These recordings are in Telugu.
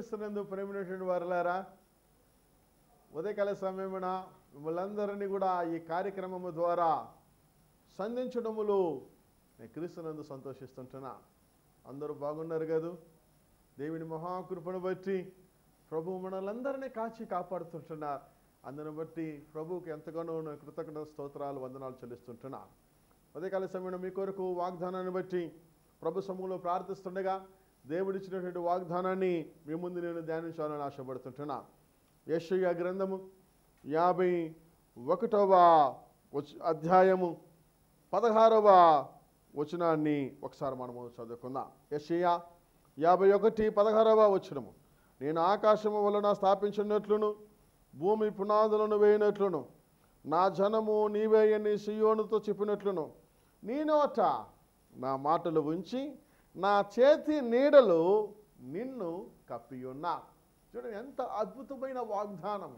క్రీస్తునందు ప్రేమినటువంటి వారులారా ఉదయకాల సమయమున మిమ్మల్ందరినీ కూడా ఈ కార్యక్రమము ద్వారా సంధించడములు నేను క్రీస్తునందు సంతోషిస్తుంటున్నా అందరూ బాగున్నారు కదూ దేవుని మహాకృపను బట్టి ప్రభు మనలందరినీ కాచి కాపాడుతుంటున్నారు అందును బట్టి ప్రభువుకి ఎంతగానో నేను కృతజ్ఞత స్తోత్రాలు వందనాలు చెల్లిస్తుంటున్నా ఉదయకాల సమయంలో మీ కొరకు వాగ్దానాన్ని బట్టి ప్రభు సమూహంలో ప్రార్థిస్తుండగా దేవుడిచ్చినటువంటి వాగ్దానాన్ని మీ ముందు నేను ధ్యానించాలని ఆశపడుతుంటున్నా యెషయా గ్రంథము యాభై ఒకటవ వచ్- అధ్యాయము పదహారవ వచనాన్ని ఒకసారి మనము చదువుకుందాం యెషయా యాభై ఒకటి పదహారవ వచనము నేను ఆకాశము వలన స్థాపించినట్లును భూమి పునాదులను వేయినట్లును నా జనము నీవే అని సియోనుతో చెప్పినట్లును నీ నోట నా మాటలు ఉంచి నా చేతి నీడలు నిన్ను కప్పియున్నా చూడండి ఎంత అద్భుతమైన వాగ్దానం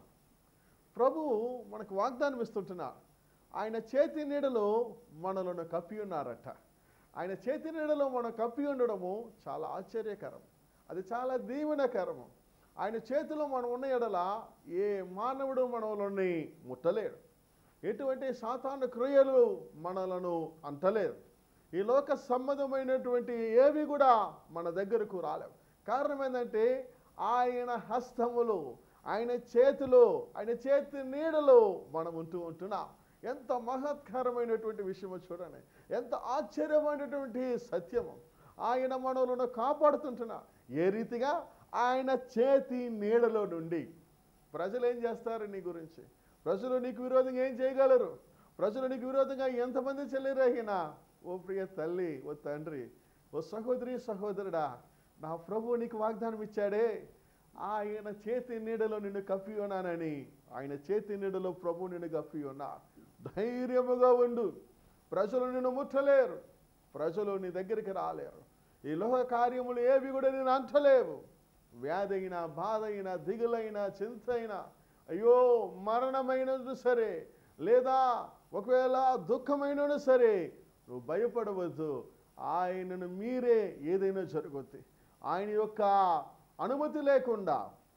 ప్రభువు మనకు వాగ్దానం ఇస్తుంటున్నారు ఆయన చేతి నీడలో మనలను కప్పి ఉన్నారట ఆయన చేతి నీడలో మనం కప్పి ఉండడము చాలా ఆశ్చర్యకరం అది చాలా దీవెనకరము ఆయన చేతిలో మనం ఉన్న ఎడల ఏ మానవుడు మనల్ని ముట్టలేడు ఎటువంటి సాతాను క్రియలు మనలను అంటలేదు ఈ లోక సంబంధమైనటువంటి ఏవి కూడా మన దగ్గరకు రాలేవు కారణం ఏంటంటే ఆయన హస్తములు ఆయన చేతులు ఆయన చేతి నీడలో మనం ఉంటూ ఉంటున్నాం ఎంత మహత్కరమైనటువంటి విషయమో చూడండి ఎంత ఆశ్చర్యమైనటువంటి సత్యము ఆయన మనలను కాపాడుతుంటున్నా ఏ రీతిగా ఆయన చేతి నీడలో నుండి ప్రజలు ఏం చేస్తారు నీ గురించి ప్రజలు నీకు విరోధంగా ఏం చేయగలరు ప్రజలు నీకు విరోధంగా ఎంతమంది చెల్లిరహినా ఓ ప్రియ తల్లి ఓ తండ్రి ఓ సహోదరి సహోదరుడా నా ప్రభు నీకు వాగ్దానం ఇచ్చాడే ఆయన చేతి నీడలో నిన్ను కప్పి ఉన్నానని ఆయన చేతి నీడలో ప్రభు నిన్ను కప్పి ఉన్నా ధైర్యముగా ఉండు ప్రజలు నిన్ను ముట్టలేరు ప్రజలు నీ దగ్గరికి రాలేరు ఈ లోక కార్యములు ఏవి కూడా నేను అంటలేవు వ్యాధి అయినా బాధ అయినా దిగులైనా చింత అయినా అయ్యో మరణమైనది సరే లేదా ఒకవేళ దుఃఖమైనను సరే నువ్వు భయపడవద్దు ఆయనను మీరే ఏదైనా జరుగుద్ది ఆయన యొక్క అనుమతి లేకుండా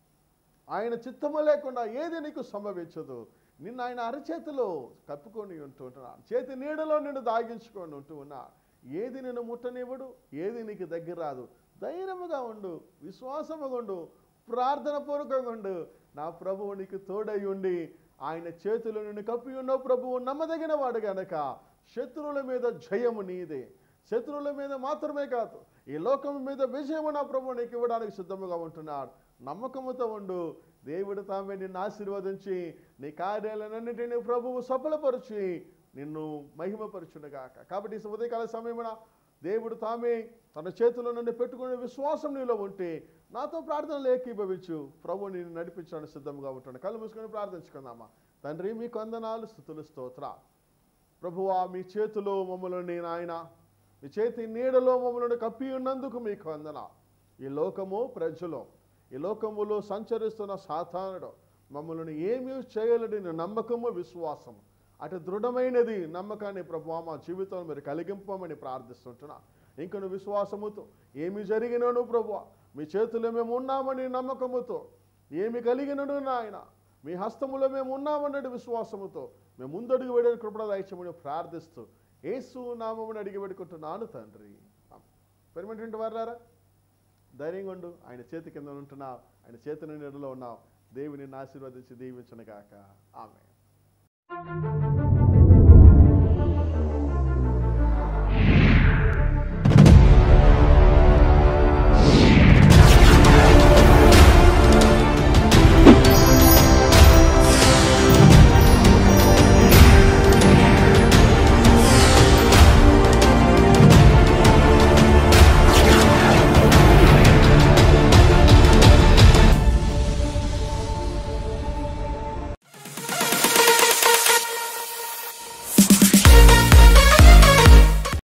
ఆయన చిత్తము లేకుండా ఏది నీకు సంభవించదు నిన్ను ఆయన అరచేతిలో కప్పుకొని ఉంటున్నా చేతి నీడలో నిన్ను దాగించుకొని ఉంటూ ఉన్నా ఏది నిన్ను ముట్టనివ్వడు ఏది నీకు దగ్గర రాదు ధైర్యముగా ఉండు విశ్వాసముగా ఉండు ప్రార్థన పూర్వకంగా ఉండు నా ప్రభువు నీకు తోడై ఉండి ఆయన చేతులు నిన్ను కప్పి ఉన్న ప్రభువు నమ్మదగిన వాడు గనక శత్రువుల మీద జయము నీదే శత్రువుల మీద మాత్రమే కాదు ఈ లోకం మీద విజయము నా ప్రభు నీకు ఇవ్వడానికి సిద్ధముగా ఉంటున్నాడు నమ్మకముతో ఉండు దేవుడు తామే నిన్ను ఆశీర్వదించి నీ కార్యాలన్నింటినీ ప్రభువు సఫలపరిచి నిన్ను మహిమపరచునుగాక కాబట్టి ఈ ఉదయకాల సమయమున దేవుడు తామే తన చేతిలో నుండి పెట్టుకునే విశ్వాసం నీలో ఉంటే నాతో ప్రార్థనలు ఏకీభవించు ప్రభు నేను నడిపించడానికి సిద్ధంగా ఉంటాను కళ్ళు మూసుకొని ప్రార్థించుకుందామా తండ్రి మీ కొందనాలు స్థుతులు స్తోత్ర ప్రభువా మీ చేతిలో మమ్మల్ని నాయన మీ చేతి నీడలో మమ్మల్ని కప్పి ఉన్నందుకు మీకు వందన ఈ లోకము ప్రజలు ఈ లోకములో సంచరిస్తున్న సాధారణుడు మమ్మల్ని ఏమీ చేయలేని నమ్మకము విశ్వాసము అటు దృఢమైనది నమ్మకాన్ని ప్రభు మా జీవితంలో మీరు కలిగింపమని ప్రార్థిస్తుంటున్నా ఇంకను విశ్వాసముతో ఏమి జరిగినను ప్రభు మీ చేతిలో మేము ఉన్నామని నమ్మకముతో ఏమి కలిగినను నాయన మీ హస్తములో మేము ఉన్నామన్నట్టు విశ్వాసముతో మేము ముందడుగు వేయడానికి కృపణ దయచమని ప్రార్థిస్తూ యేసు నామముని అడిగి పెట్టుకుంటున్నాను తండ్రి పెరిమినటువంటి వారారా ధైర్యంగా ఉండు ఆయన చేతి కింద ఉంటున్నావు ఆయన చేతి నీడలో ఉన్నావు దేవుని ఆశీర్వదించి దీవించను గాక ఆమె